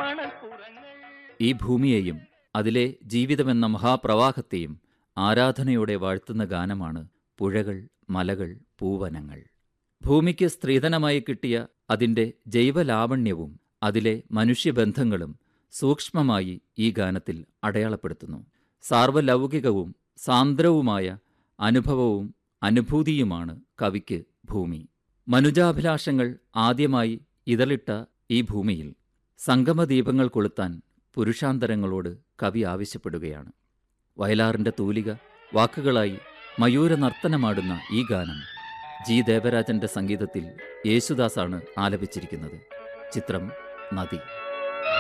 കാണൽപ്പുറങ്ങൾ ഈ ഭൂമിയെയും അതിലെ ജീവിതമെന്ന മഹാപ്രവാഹത്തെയും ആരാധനയോടെ വാഴ്ത്തുന്ന ഗാനമാണ് പുഴകൾ മലകൾ പൂവനങ്ങൾ ഭൂമിക്ക് സ്ത്രീധനമായി കിട്ടിയ അതിൻ്റെ ജൈവലാവണ്യവും അതിലെ മനുഷ്യബന്ധങ്ങളും സൂക്ഷ്മമായി ഈ ഗാനത്തിൽ അടയാളപ്പെടുത്തുന്നു സാർവലൗകികവും സാന്ദ്രവുമായ അനുഭവവും അനുഭൂതിയുമാണ് കവിക്ക് ഭൂമി മനുജാഭിലാഷങ്ങൾ ആദ്യമായി ഇതളിട്ട ഈ ഭൂമിയിൽ സംഗമദീപങ്ങൾ കൊളുത്താൻ പുരുഷാന്തരങ്ങളോട് കവി ആവശ്യപ്പെടുകയാണ് വയലാറിന്റെ തൂലിക വാക്കുകളായി മയൂര നർത്തനമാടുന്ന ഈ ഗാനം ജി ദേവരാജന്റെ സംഗീതത്തിൽ യേശുദാസാണ് ആലപിച്ചിരിക്കുന്നത് ചിത്രം നദി